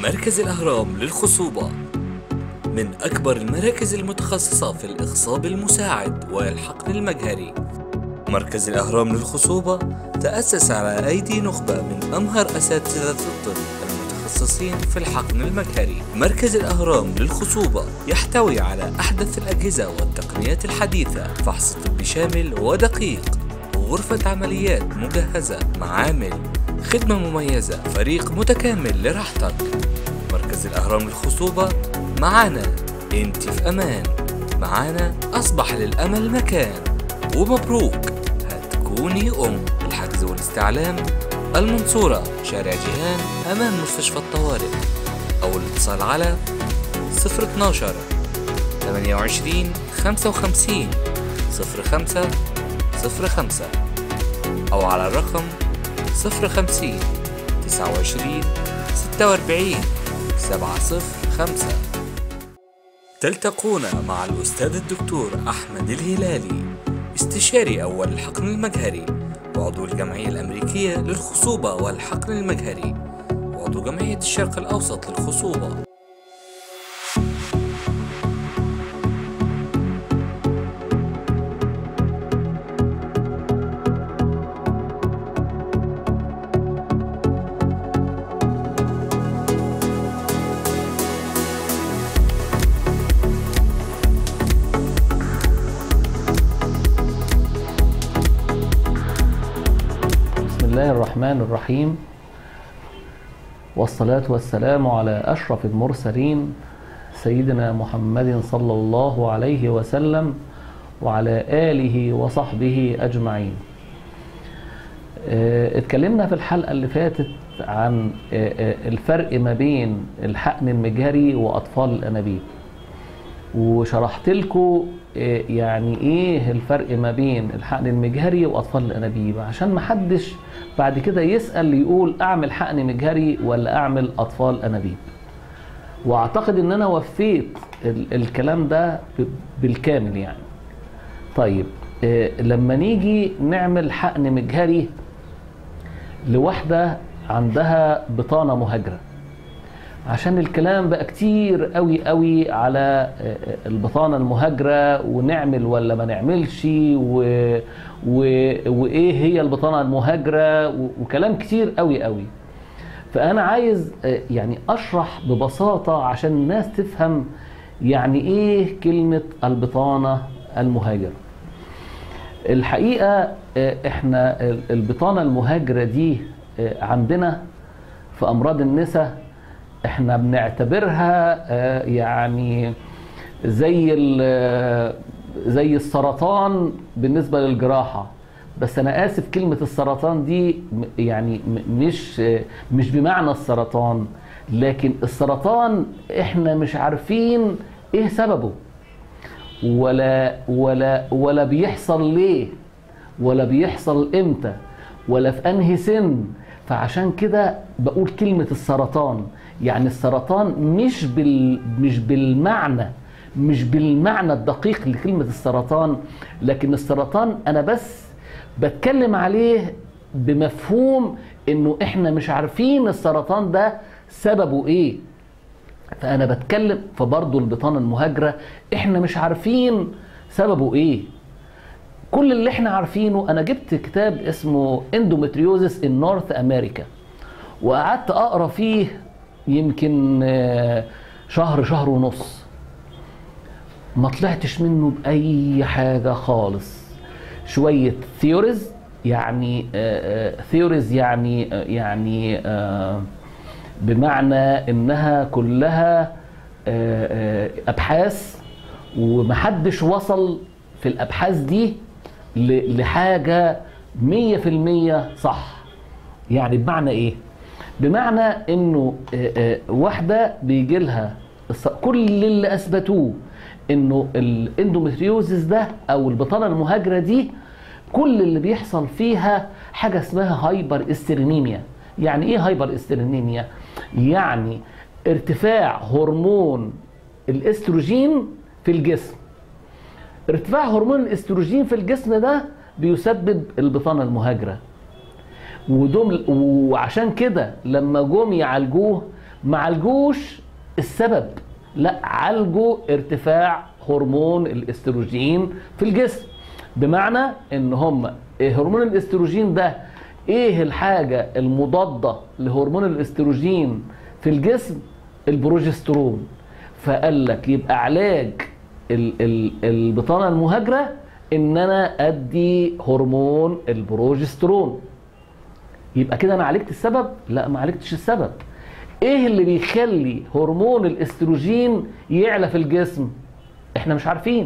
مركز الأهرام للخصوبة من أكبر المراكز المتخصصة في الإخصاب المساعد والحقن المجهري مركز الأهرام للخصوبة تأسس على أيدي نخبة من أمهر أساتذة الطب المتخصصين في الحقن المجهري مركز الأهرام للخصوبة يحتوي على أحدث الأجهزة والتقنيات الحديثة فحص طبي شامل ودقيق غرفة عمليات مجهزة معامل خدمة مميزة فريق متكامل لراحتك مركز الأهرام للخصوبة معانا انت في أمان معانا أصبح للأمل مكان ومبروك هتكوني أم الحجز والاستعلام المنصورة شارع جيهان أمام مستشفى الطوارئ أو الاتصال على 012 28 55 05 05 أو على الرقم 050 29 46 705 تلتقون مع الأستاذ الدكتور أحمد الهلالي استشاري أول الحقن المجهري وعضو الجمعية الأمريكية للخصوبة والحقن المجهري وعضو جمعية الشرق الأوسط للخصوبة بسم الله الرحمن الرحيم والصلاة والسلام على أشرف المرسلين سيدنا محمد صلى الله عليه وسلم وعلى آله وصحبه أجمعين آه، اتكلمنا في الحلقة اللي فاتت عن آه، آه، الفرق ما بين الحقن المجهري وأطفال الأنابيب وشرحت لكم يعني ايه الفرق ما بين الحقن المجهري واطفال الانابيب عشان ما حدش بعد كده يسال يقول اعمل حقن مجهري ولا اعمل اطفال انابيب واعتقد ان انا وفيت ال- الكلام ده ب- بالكامل يعني طيب آه، لما نيجي نعمل حقن مجهري لواحده عندها بطانه مهاجره عشان الكلام بقى كتير قوي قوي على البطانه المهاجره ونعمل ولا ما نعملش و... و... وايه هي البطانه المهاجره و... وكلام كتير قوي قوي فانا عايز يعني اشرح ببساطه عشان الناس تفهم يعني ايه كلمه البطانه المهاجره الحقيقه احنا البطانه المهاجره دي عندنا في امراض النساء احنا بنعتبرها آه، يعني زي ال- زي السرطان بالنسبه للجراحه بس انا اسف كلمه السرطان دي م- يعني م- مش آه، مش بمعنى السرطان لكن السرطان احنا مش عارفين ايه سببه ولا ولا ولا بيحصل ليه ولا بيحصل امتى ولا في انهي سن فعشان كده بقول كلمة السرطان يعني السرطان مش بال مش بالمعنى مش بالمعنى الدقيق لكلمة السرطان لكن السرطان انا بس بتكلم عليه بمفهوم انه احنا مش عارفين السرطان ده سببه ايه فانا بتكلم فبرضه البطانه المهاجره احنا مش عارفين سببه ايه كل اللي احنا عارفينه انا جبت كتاب اسمه اندومتريوزس ان نورث امريكا وقعدت اقرا فيه يمكن آه، شهر شهر ونص ما طلعتش منه باي حاجه خالص شويه ثيوريز يعني ثيوريز يعني آه، يعني آه، بمعنى انها كلها آه، آه، ابحاث ومحدش وصل في الابحاث دي ل- لحاجه 100% صح يعني بمعنى ايه بمعنى انه آه، آه، واحده بيجي لها كل اللي اثبتوه انه الاندومتريوزس ده او البطانه المهاجره دي كل اللي بيحصل فيها حاجه اسمها هايبر استرينيميا يعني ايه هايبر استرينيميا يعني ارتفاع هرمون الاستروجين في الجسم ارتفاع هرمون الاستروجين في الجسم ده بيسبب البطانه المهاجره ودول وعشان كده لما جم يعالجوه ما عالجوش السبب لا عالجوا ارتفاع هرمون الاستروجين في الجسم بمعنى ان هم هرمون الاستروجين ده ايه الحاجه المضاده لهرمون الاستروجين في الجسم البروجسترون فقال لك يبقى علاج ال- ال- البطانه المهاجره ان انا ادي هرمون البروجسترون يبقى كده انا عالجت السبب لا ما عالجتش السبب ايه اللي بيخلي هرمون الاستروجين يعلى في الجسم احنا مش عارفين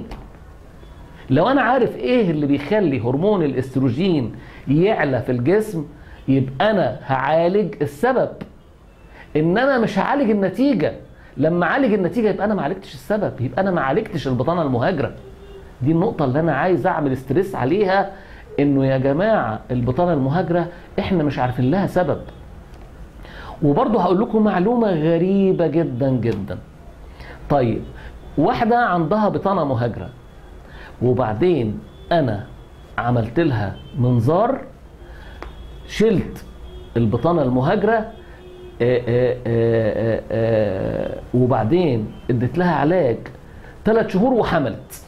لو انا عارف ايه اللي بيخلي هرمون الاستروجين يعلى في الجسم يبقى انا هعالج السبب انما مش هعالج النتيجه لما اعالج النتيجه يبقى انا ما عالجتش السبب يبقى انا ما عالجتش البطانه المهاجره دي النقطه اللي انا عايز اعمل ستريس عليها انه يا جماعه البطانه المهاجره احنا مش عارفين لها سبب وبرضه هقول لكم معلومه غريبه جدا جدا طيب واحده عندها بطانه مهاجره وبعدين انا عملت لها منظار شلت البطانه المهاجره آه، آه، آه، آه، وبعدين اديت لها علاج ثلاث شهور وحملت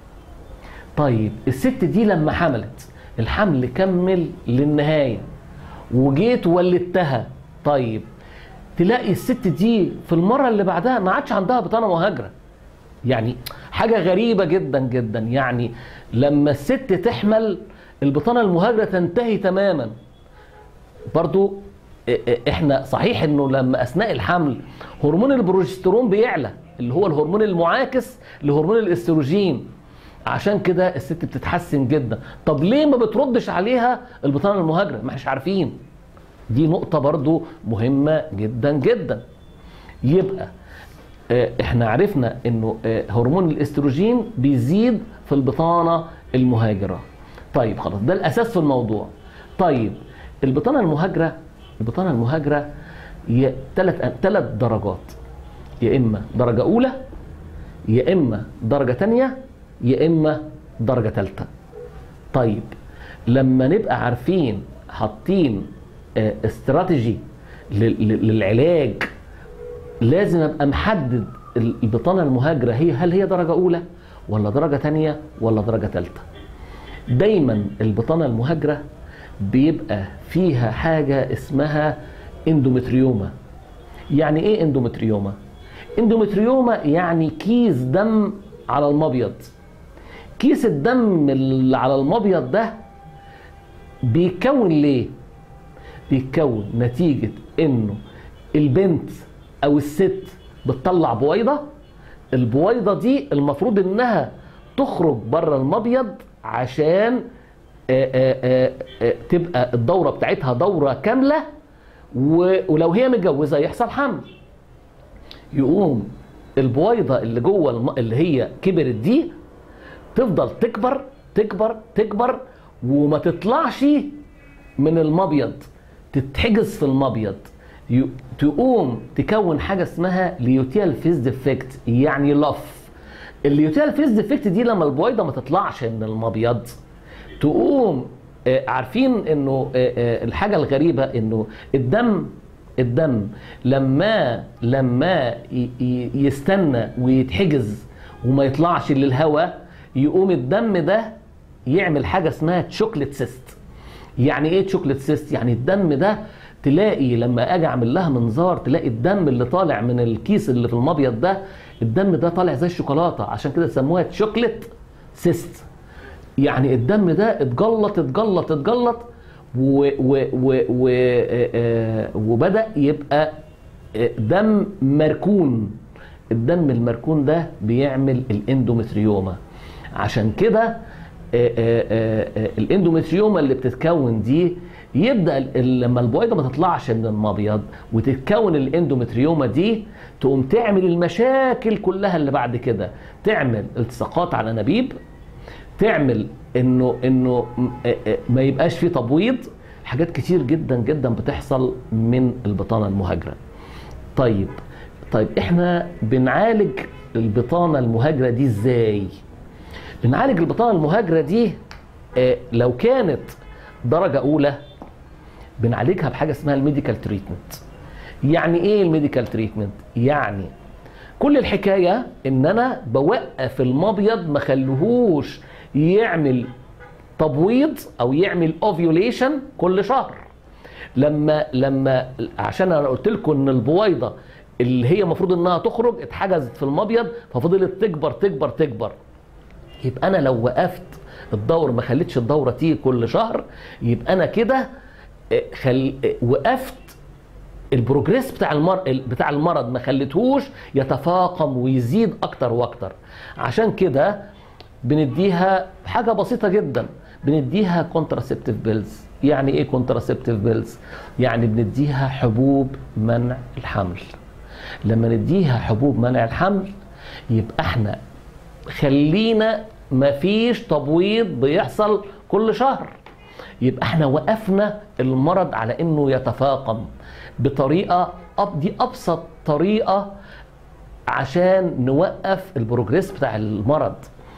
طيب الست دي لما حملت الحمل كمل للنهايه وجيت ولدتها طيب تلاقي الست دي في المره اللي بعدها ما عادش عندها بطانه مهاجره يعني حاجه غريبه جدا جدا يعني لما الست تحمل البطانه المهاجره تنتهي تماما برضو ا- احنا صحيح انه لما اثناء الحمل هرمون البروجسترون بيعلى اللي هو الهرمون المعاكس لهرمون الاستروجين عشان كده الست بتتحسن جدا طب ليه ما بتردش عليها البطانه المهاجره ما احناش عارفين دي نقطه برضو مهمه جدا جدا يبقى آه، احنا عرفنا انه آه، هرمون الاستروجين بيزيد في البطانه المهاجره طيب خلاص ده الاساس في الموضوع طيب البطانه المهاجره البطانه المهاجره هي ثلاث ثلاث درجات يا اما درجه اولى يا اما درجه ثانيه يا اما درجه ثالثه طيب لما نبقى عارفين حاطين آه، استراتيجي لل- لل- للعلاج لازم ابقى محدد البطانه المهاجره هي هل هي درجه اولى ولا درجه ثانيه ولا درجه ثالثه دايما البطانه المهاجره بيبقى فيها حاجه اسمها اندومتريوما يعني ايه اندومتريوما اندومتريوما يعني كيس دم على المبيض كيس الدم اللي على المبيض ده بيتكون ليه بيتكون نتيجة انه البنت او الست بتطلع بويضة البويضة دي المفروض انها تخرج بره المبيض عشان آه، آه، آه، آه، تبقى الدورة بتاعتها دورة كاملة و- ولو هي متجوزة يحصل حمل يقوم البويضة اللي جوه الم... اللي هي كبرت دي تفضل تكبر تكبر تكبر وما تطلعش من المبيض تتحجز في المبيض ي- تقوم تكون حاجه اسمها ليوتيال فيز ديفكت يعني لف الليوتيال فيز ديفكت دي لما البويضه ما تطلعش من المبيض تقوم آه، عارفين انه آه، آه، الحاجه الغريبه انه الدم الدم لما لما ي- ي- يستنى ويتحجز وما يطلعش للهواء يقوم الدم ده يعمل حاجه اسمها تشوكلت سيست يعني ايه تشوكلت سيست يعني الدم ده تلاقي لما اجي اعمل لها منظار تلاقي الدم اللي طالع من الكيس اللي في المبيض ده الدم ده طالع زي الشوكولاته عشان كده سموها تشوكلت سيست يعني الدم ده اتجلط اتجلط اتجلط و و و و آه، آه، وبدا يبقى آه، دم مركون الدم المركون ده بيعمل الاندومتريوما عشان كده آه، آه، آه، آه، الاندومتريوما اللي بتتكون دي يبدا ال- ال- لما البويضه ما تطلعش من المبيض وتتكون الاندومتريوما دي تقوم تعمل المشاكل كلها اللي بعد كده تعمل التصاقات على الانابيب تعمل انه انه م- آه آه ما يبقاش فيه تبويض حاجات كتير جدا جدا بتحصل من البطانه المهاجره طيب طيب احنا بنعالج البطانه المهاجره دي ازاي بنعالج البطانه المهاجره دي آه، لو كانت درجه اولى بنعالجها بحاجه اسمها الميديكال تريتمنت يعني ايه الميديكال تريتمنت يعني كل الحكايه ان انا بوقف المبيض ما خليهوش يعمل تبويض او يعمل اوفيوليشن كل شهر لما لما عشان انا قلت لكم ان البويضه اللي هي المفروض انها تخرج اتحجزت في المبيض ففضلت تكبر تكبر تكبر يبقى انا لو وقفت الدور ما خليتش الدوره تيجي كل شهر يبقى انا كده آه، خل... آه، وقفت البروجريس بتاع المر... بتاع المرض ما خليتهوش يتفاقم ويزيد اكتر واكتر عشان كده بنديها حاجه بسيطه جدا بنديها كونتراسبتيف بيلز يعني ايه كونتراسبتيف بيلز يعني بنديها حبوب منع الحمل لما نديها حبوب منع الحمل يبقى احنا خلينا مفيش تبويض بيحصل كل شهر يبقى احنا وقفنا المرض على انه يتفاقم بطريقه أب دي ابسط طريقه عشان نوقف البروجريس بتاع المرض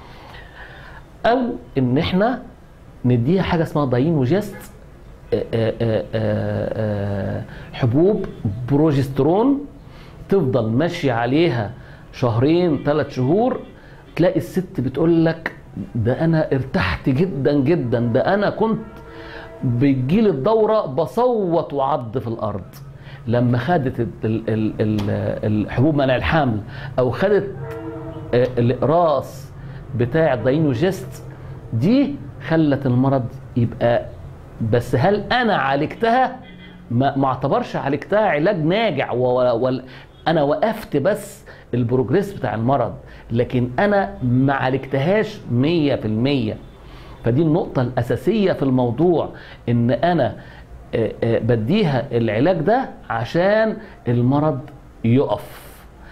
او ان احنا نديها حاجه اسمها داينوجيست آه، آه، آه، آه، حبوب بروجسترون تفضل ماشي عليها شهرين ثلاث شهور تلاقي الست بتقول لك ده انا ارتحت جدا جدا ده انا كنت بتجيلي الدوره بصوت وعض في الارض لما خدت ال- ال- ال- ال- الحبوب منع الحمل او خدت آه، الاقراص بتاع الداينوجيست دي خلت المرض يبقى بس هل انا عالجتها ما ما اعتبرش عالجتها علاج ناجع و... و... انا وقفت بس البروجريس بتاع المرض لكن انا ما عالجتهاش 100% فدي النقطة الأساسية في الموضوع إن أنا آه، آه، بديها العلاج ده عشان المرض يقف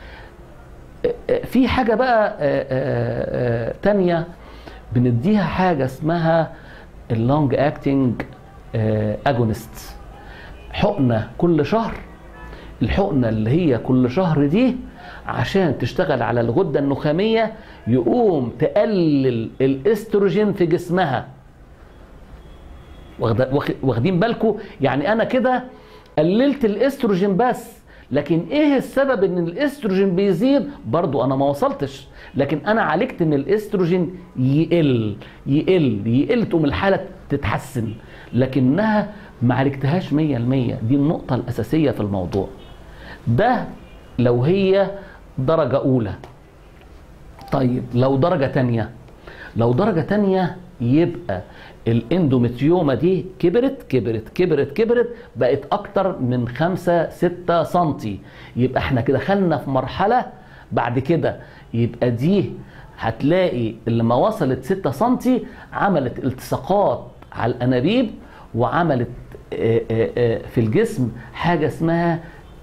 في حاجة بقى آه، آه، آه، تانية بنديها حاجة اسمها اللونج اكتنج اجونست حقنة كل شهر الحقنة اللي هي كل شهر دي عشان تشتغل على الغدة النخامية يقوم تقلل الاستروجين في جسمها واخد- واخ- واخدين بالكم يعني انا كده قللت الاستروجين بس لكن ايه السبب ان الاستروجين بيزيد برضو انا ما وصلتش لكن انا عالجت ان الاستروجين يقل يقل يقل تقوم الحاله تتحسن لكنها ما عالجتهاش 100% دي النقطه الاساسيه في الموضوع ده لو هي درجه اولى طيب لو درجة تانية لو درجة تانية يبقى الاندومتريوما دي كبرت كبرت كبرت كبرت بقت اكتر من خمسة ستة سنتي يبقى احنا كده دخلنا في مرحلة بعد كده يبقى دي هتلاقي اللي ما وصلت 6 سنتي عملت التصاقات على الانابيب وعملت آه، آه، آه، في الجسم حاجة اسمها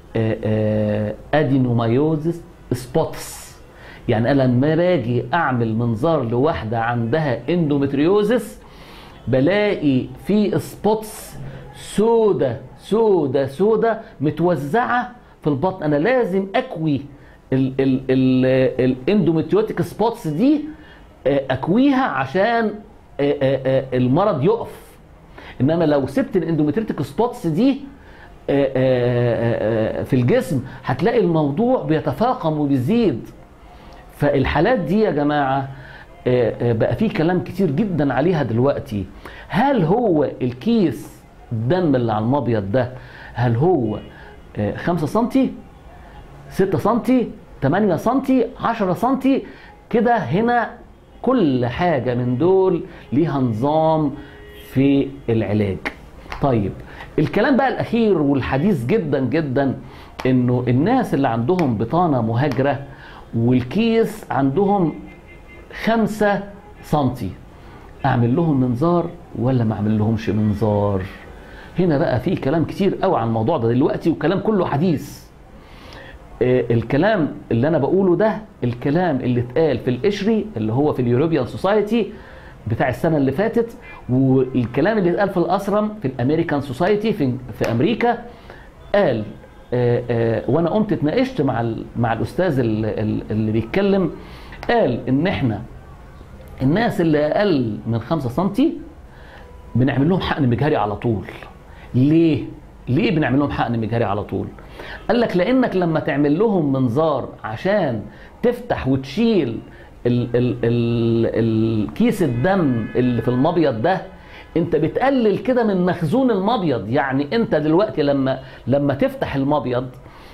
ادينومايوزس سبوتس يعني انا لما باجي اعمل منظار لواحده عندها اندومتريوزس بلاقي في سبوتس سودة سودة سودة متوزعة في البطن انا لازم اكوي ال- ال- ال- الاندومتريوتيك سبوتس دي آه، اكويها عشان آه، آه، آه، المرض يقف انما لو سبت الاندومتريتيك سبوتس دي آه، آه، آه، في الجسم هتلاقي الموضوع بيتفاقم وبيزيد فالحالات دي يا جماعه آه، آه، بقى في كلام كتير جدا عليها دلوقتي هل هو الكيس الدم اللي على المبيض ده هل هو 5 سنتي 6 سنتي 8 سنتي 10 سنتي كده هنا كل حاجة من دول ليها نظام في العلاج طيب الكلام بقى الأخير والحديث جدا جدا إنه الناس اللي عندهم بطانة مهاجرة والكيس عندهم خمسة سنتي أعمل لهم منظار ولا ما أعمل لهمش منظار هنا بقى في كلام كتير قوي عن الموضوع ده دلوقتي وكلام كله حديث آه، الكلام اللي انا بقوله ده الكلام اللي اتقال في القشري اللي هو في اليوروبيان سوسايتي بتاع السنه اللي فاتت والكلام اللي اتقال في الاسرم في الامريكان سوسايتي في في امريكا قال آه، آه، وانا قمت اتناقشت مع ال- مع الاستاذ ال- ال- اللي بيتكلم قال ان احنا الناس اللي اقل من 5 سنتي بنعمل لهم حقن مجهري على طول ليه ليه بنعمل لهم حقن مجهري على طول قال لك لانك لما تعمل لهم منظار عشان تفتح وتشيل ال ال ال الكيس الدم اللي في المبيض ده انت بتقلل كده من مخزون المبيض يعني انت دلوقتي لما لما تفتح المبيض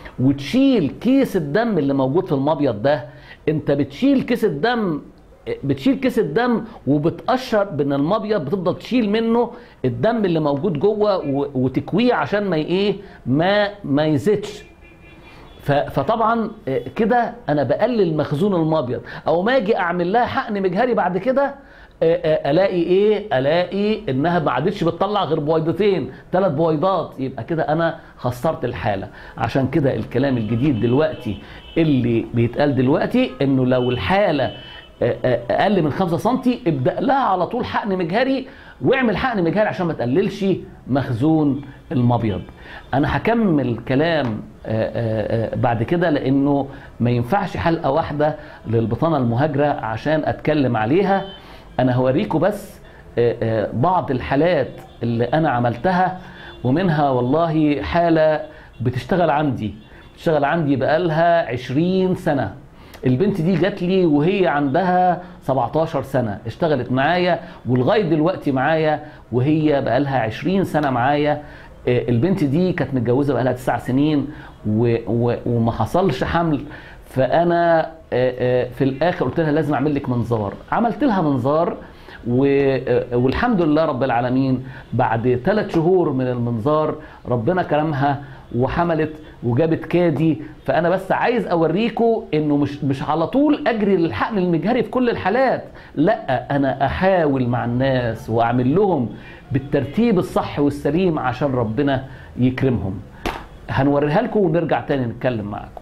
وتشيل كيس الدم اللي موجود في المبيض ده انت بتشيل كيس الدم بتشيل كيس الدم وبتقشر بين المبيض بتفضل تشيل منه الدم اللي موجود جوه و- وتكويه عشان ما ايه ما ما يزيدش ف- فطبعا آه، كده انا بقلل مخزون المبيض او ما اجي اعمل لها حقن مجهري بعد كده آه، آه، الاقي ايه الاقي انها ما عادتش بتطلع غير بويضتين ثلاث بويضات يبقى كده انا خسرت الحاله عشان كده الكلام الجديد دلوقتي اللي بيتقال دلوقتي انه لو الحاله آه، آه، اقل من 5 سم ابدا لها على طول حقن مجهري واعمل حقن مجهري عشان ما تقللش مخزون المبيض انا هكمل كلام آه، آه، آه، بعد كده لانه ما ينفعش حلقه واحده للبطانه المهاجره عشان اتكلم عليها انا هوريكم بس آه، آه، بعض الحالات اللي انا عملتها ومنها والله حاله بتشتغل عندي بتشتغل عندي بقالها 20 سنه البنت دي جات لي وهي عندها 17 سنه اشتغلت معايا ولغايه دلوقتي معايا وهي بقالها 20 سنه معايا آه، البنت دي كانت متجوزه بقالها 9 سنين و... و... وما حصلش حمل فانا آه، آه، في الاخر قلت لها لازم اعمل لك منظار عملت لها منظار و... آه، والحمد لله رب العالمين بعد ثلاث شهور من المنظار ربنا كرمها وحملت وجابت كادي فانا بس عايز اوريكم انه مش مش على طول اجري للحقن المجهري في كل الحالات لا انا احاول مع الناس واعمل لهم بالترتيب الصح والسليم عشان ربنا يكرمهم هنوريها لكم ونرجع تاني نتكلم معاكم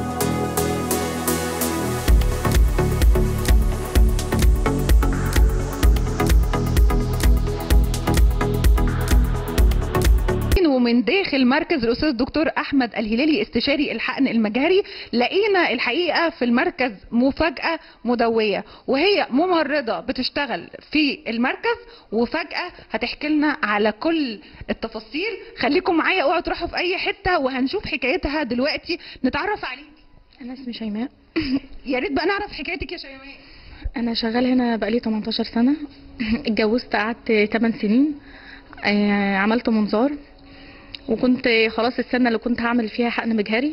ومن داخل مركز الاستاذ الدكتور احمد الهلالي استشاري الحقن المجهري لقينا الحقيقه في المركز مفاجاه مدويه وهي ممرضه بتشتغل في المركز وفجاه هتحكي لنا على كل التفاصيل خليكم معايا اوعوا تروحوا في اي حته وهنشوف حكايتها دلوقتي نتعرف عليك انا اسمي شيماء يا ريت بقى نعرف حكايتك يا شيماء انا شغال هنا بقالي 18 سنه اتجوزت قعدت 8 سنين آه، عملت منظار وكنت خلاص السنه اللي كنت هعمل فيها حقن مجهري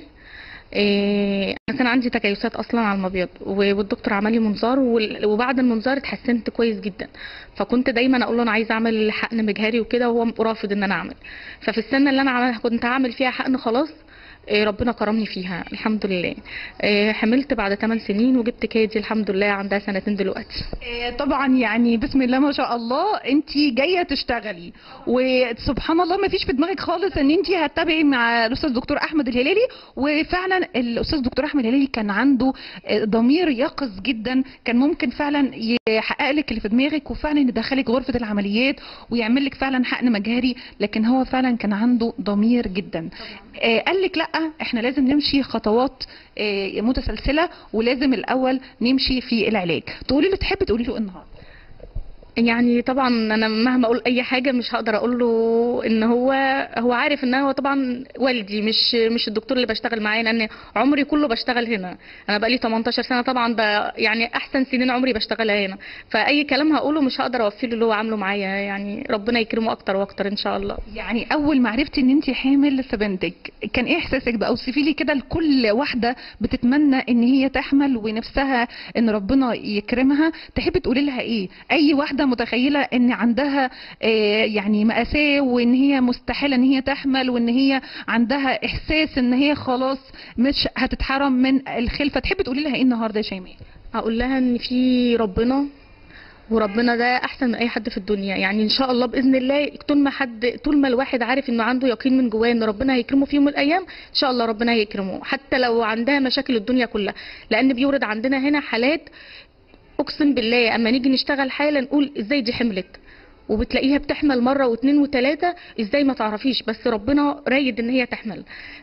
آه، انا كان عندي تكيسات اصلا على المبيض و- والدكتور عمل لي منظار وال- وبعد المنظار اتحسنت كويس جدا فكنت دايما اقول له انا عايزه اعمل حقن مجهري وكده وهو رافض ان انا اعمل ففي السنه اللي انا عمل كنت هعمل فيها حقن خلاص آه، ربنا كرمني فيها الحمد لله آه، حملت بعد 8 سنين وجبت كادي الحمد لله عندها سنتين دلوقتي آه، طبعا يعني بسم الله ما شاء الله انت جايه تشتغلي وسبحان الله ما فيش في دماغك خالص ان انت هتتابعي مع الاستاذ دكتور احمد الهلالي وفعلا الاستاذ دكتور احمد الهلالي كان عنده آه، ضمير يقظ جدا كان ممكن فعلا يحقق لك اللي في دماغك وفعلا يدخلك غرفه العمليات ويعمل لك فعلا حقن مجهري لكن هو فعلا كان عنده ضمير جدا آه، قال لك لا احنا لازم نمشي خطوات آه، متسلسله ولازم الاول نمشي في العلاج تقولي له تحبي تقولي له إيه النهارده يعني طبعا انا مهما اقول اي حاجه مش هقدر اقول له ان هو هو عارف ان هو طبعا والدي مش مش الدكتور اللي بشتغل معاه لان عمري كله بشتغل هنا انا بقالي 18 سنه طبعا ب... يعني احسن سنين عمري بشتغلها هنا فاي كلام هقوله مش هقدر اوفي له اللي هو عامله معايا يعني ربنا يكرمه اكتر واكتر ان شاء الله يعني اول ما عرفتي ان انت حامل في بنتك كان ايه احساسك بقى اوصفي لي كده لكل واحده بتتمنى ان هي تحمل ونفسها ان ربنا يكرمها تحبي تقولي لها ايه اي واحده متخيله ان عندها آه، يعني مأساة وان هي مستحيله ان هي تحمل وان هي عندها احساس ان هي خلاص مش هتتحرم من الخلفه تحبي تقولي لها ايه النهارده يا شيماء اقول لها ان في ربنا وربنا ده احسن من اي حد في الدنيا يعني ان شاء الله باذن الله طول ما حد طول ما الواحد عارف انه عنده يقين من جواه ان ربنا هيكرمه في يوم من الايام ان شاء الله ربنا هيكرمه حتى لو عندها مشاكل الدنيا كلها لان بيورد عندنا هنا حالات اقسم بالله اما نيجي نشتغل حاله نقول ازاي دي حملت وبتلاقيها بتحمل مرة واثنين وثلاثة ازاي ما تعرفيش بس ربنا رايد ان هي تحمل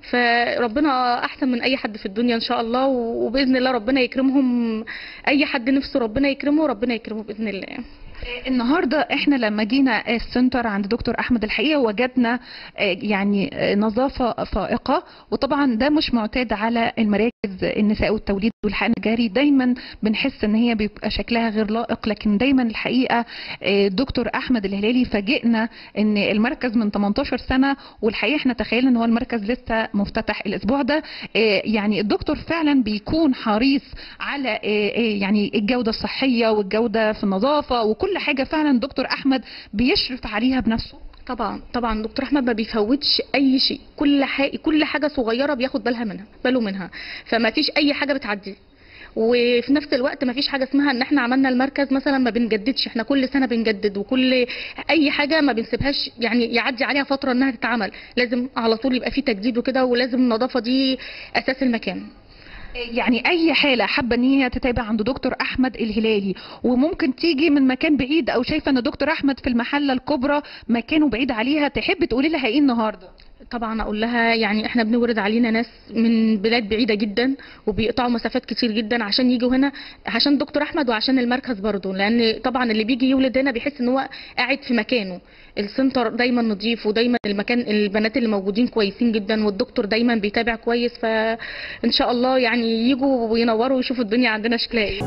فربنا احسن من اي حد في الدنيا ان شاء الله وباذن الله ربنا يكرمهم اي حد نفسه ربنا يكرمه ربنا يكرمه باذن الله النهارده احنا لما جينا السنتر عند دكتور احمد الحقيقه وجدنا آه، يعني آه، نظافه فائقه وطبعا ده مش معتاد على المراكز النساء والتوليد والحقن الجاري دايما بنحس ان هي بيبقى شكلها غير لائق لكن دايما الحقيقه آه، دكتور احمد الهلالي فاجئنا ان المركز من 18 سنه والحقيقه احنا تخيلنا ان هو المركز لسه مفتتح الاسبوع ده آه، يعني الدكتور فعلا بيكون حريص على آه، آه، يعني الجوده الصحيه والجوده في النظافه وكل حاجه فعلا دكتور احمد بيشرف عليها بنفسه طبعا طبعا دكتور احمد ما بيفوتش اي شيء كل حاجه كل حاجه صغيره بياخد بالها منها باله منها فما فيش اي حاجه بتعدي وفي نفس الوقت ما فيش حاجه اسمها ان احنا عملنا المركز مثلا ما بنجددش احنا كل سنه بنجدد وكل اي حاجه ما بنسيبهاش يعني يعدي عليها فتره انها تتعمل لازم على طول يبقى في تجديد وكده ولازم النظافه دي اساس المكان يعني اي حاله حابه ان هي تتابع عند دكتور احمد الهلالي وممكن تيجي من مكان بعيد او شايفه ان دكتور احمد في المحله الكبرى مكانه بعيد عليها تحب تقولي لها ايه النهارده طبعا اقول لها يعني احنا بنورد علينا ناس من بلاد بعيده جدا وبيقطعوا مسافات كتير جدا عشان يجوا هنا عشان دكتور احمد وعشان المركز برضه لان طبعا اللي بيجي يولد هنا بيحس ان هو قاعد في مكانه السنتر دايما نظيف ودايما المكان البنات اللي موجودين كويسين جدا والدكتور دايما بيتابع كويس فان شاء الله يعني يجوا وينوروا ويشوفوا الدنيا عندنا شكلها ايه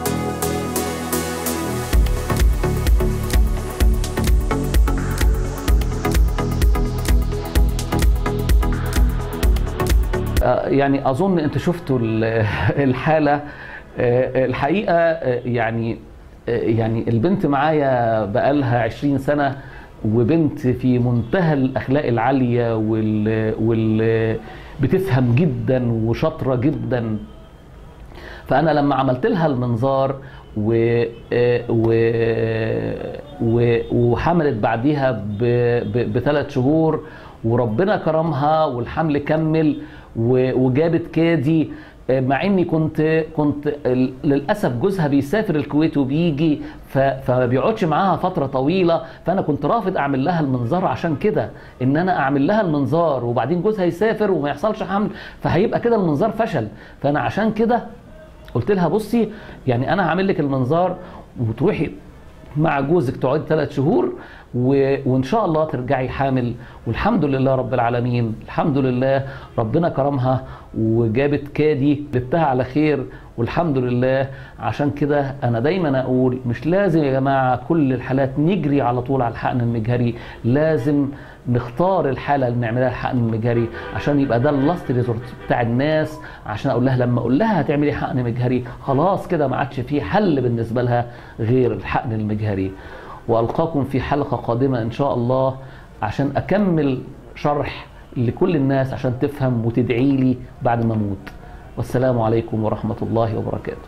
آه، يعني اظن انتوا شفتوا ال- الحاله آه، الحقيقه آه، يعني آه، يعني البنت معايا بقالها 20 سنه وبنت في منتهى الاخلاق العاليه وال, وال بتفهم جدا وشاطره جدا فانا لما عملت لها المنظار و... آه، و... و... وحملت بعديها ب... ب... بثلاث شهور وربنا كرمها والحمل كمل و... وجابت كادي آه، مع اني كنت كنت ال- للاسف جوزها بيسافر الكويت وبيجي ف... فما بيقعدش معاها فتره طويله فانا كنت رافض اعمل لها المنظار عشان كده ان انا اعمل لها المنظار وبعدين جوزها يسافر وما يحصلش حمل فهيبقى كده المنظار فشل فانا عشان كده قلت لها بصي يعني انا هعمل لك المنظار وتروحي مع جوزك تقعدي ثلاث شهور و... وان شاء الله ترجعي حامل والحمد لله رب العالمين الحمد لله ربنا كرمها وجابت كادي جبتها على خير والحمد لله عشان كده انا دايما اقول مش لازم يا جماعه كل الحالات نجري على طول على الحقن المجهري لازم نختار الحاله اللي نعملها الحقن المجهري عشان يبقى ده اللاست ريزورت بتاع الناس عشان اقول لها لما اقول لها هتعملي حقن مجهري خلاص كده ما عادش في حل بالنسبه لها غير الحقن المجهري والقاكم في حلقه قادمه ان شاء الله عشان اكمل شرح لكل الناس عشان تفهم وتدعي لي بعد ما اموت والسلام عليكم ورحمه الله وبركاته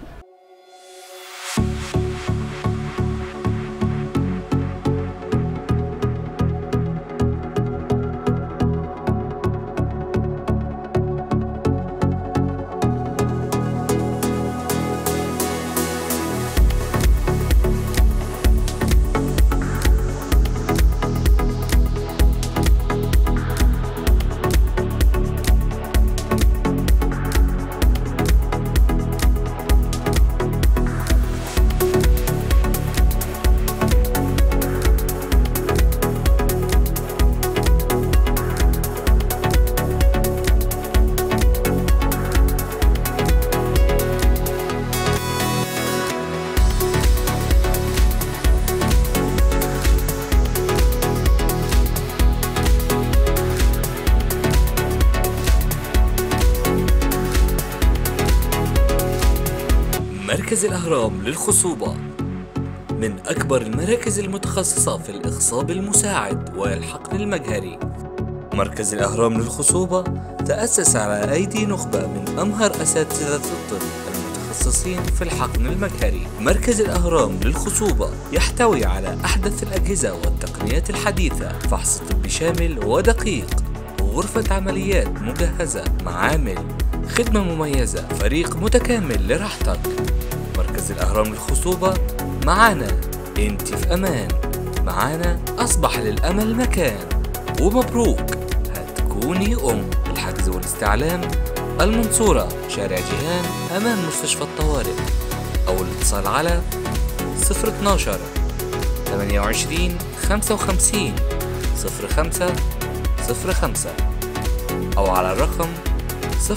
مركز الأهرام للخصوبة من أكبر المراكز المتخصصة في الإخصاب المساعد والحقن المجهري مركز الأهرام للخصوبة تأسس على أيدي نخبة من أمهر أساتذة الطب المتخصصين في الحقن المجهري مركز الأهرام للخصوبة يحتوي على أحدث الأجهزة والتقنيات الحديثة فحص طبي شامل ودقيق غرفة عمليات مجهزة معامل خدمة مميزة فريق متكامل لراحتك مركز الأهرام للخصوبة معانا انت في أمان معانا أصبح للأمل مكان ومبروك هتكوني أم الحجز والاستعلام المنصورة شارع جيهان أمام مستشفى الطوارئ أو الاتصال على 012 28 55 05 05 أو على الرقم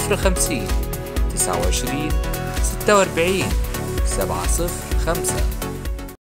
050 29 46 705